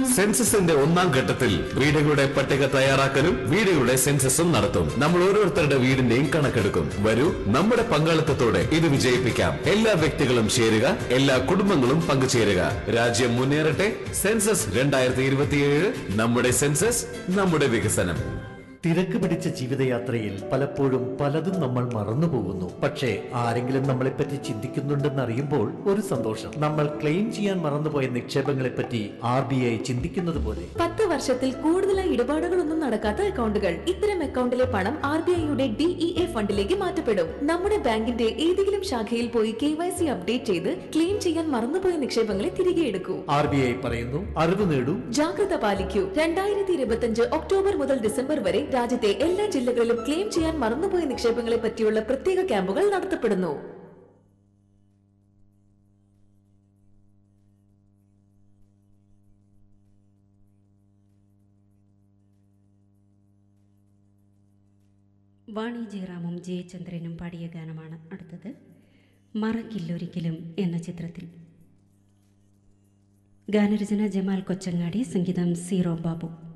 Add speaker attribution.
Speaker 1: സെൻസസിന്റെ ഒന്നാം ഘട്ടത്തിൽ വീടുകളുടെ പട്ടിക തയ്യാറാക്കലും വീടുകളുടെ സെൻസസും നടത്തും നമ്മൾ ഓരോരുത്തരുടെ വീടിന്റെയും കണക്കെടുക്കും വരൂ നമ്മുടെ പങ്കാളിത്തത്തോടെ ഇത് വിജയിപ്പിക്കാം എല്ലാ വ്യക്തികളും ചേരുക എല്ലാ കുടുംബങ്ങളും പങ്കുചേരുക രാജ്യം മുന്നേറട്ടെ സെൻസസ് രണ്ടായിരത്തി ഇരുപത്തിയേഴ് നമ്മുടെ സെൻസസ് നമ്മുടെ വികസനം
Speaker 2: തിരക്ക് പിടിച്ച ജീവിതയാത്രയിൽ പലപ്പോഴും പലതും നമ്മൾ മറന്നുപോകുന്നു പക്ഷേ ആരെങ്കിലും നമ്മളെപ്പറ്റി ചിന്തിക്കുന്നുണ്ടെന്ന് അറിയുമ്പോൾ ഒരു സന്തോഷം നമ്മൾ ക്ലെയിം ചെയ്യാൻ മറന്നുപോയ നിക്ഷേപങ്ങളെപ്പറ്റി ആർ ബി ഐ ചിന്തിക്കുന്നത് പോലെ
Speaker 3: പത്ത് വർഷത്തിൽ കൂടുതലായി ഇടപാടുകളൊന്നും നടക്കാത്ത അക്കൗണ്ടുകൾ ഇത്തരം അക്കൗണ്ടിലെ പണം ആർ ബി ഐയുടെ ഡിഇഎ ഫണ്ടിലേക്ക് മാറ്റപ്പെടും നമ്മുടെ ബാങ്കിന്റെ ഏതെങ്കിലും ശാഖയിൽ പോയി കെ വൈ സി അപ്ഡേറ്റ് ചെയ്ത് ക്ലെയിം ചെയ്യാൻ മറന്നുപോയ നിക്ഷേപങ്ങളെ തിരികെ എടുക്കൂ
Speaker 2: ആർ ബി ഐ പറയുന്നു അറിവ് നേടൂ
Speaker 3: ജാഗ്രത പാലിക്കൂ രണ്ടായിരത്തി ഇരുപത്തിയഞ്ച് ഒക്ടോബർ മുതൽ ഡിസംബർ വരെ രാജ്യത്തെ എല്ലാ ജില്ലകളിലും ക്ലെയിം ചെയ്യാൻ മറന്നുപോയ നിക്ഷേപങ്ങളെ പറ്റിയുള്ള പ്രത്യേക ക്യാമ്പുകൾ നടത്തപ്പെടുന്നു
Speaker 4: വാണി ജയറാമും ജയചന്ദ്രനും പാടിയ ഗാനമാണ് അടുത്തത് മറക്കില്ലൊരിക്കലും എന്ന ചിത്രത്തിൽ ഗാനരചന ജമാൽ കൊച്ചങ്ങാടി സംഗീതം സീറോ ബാബു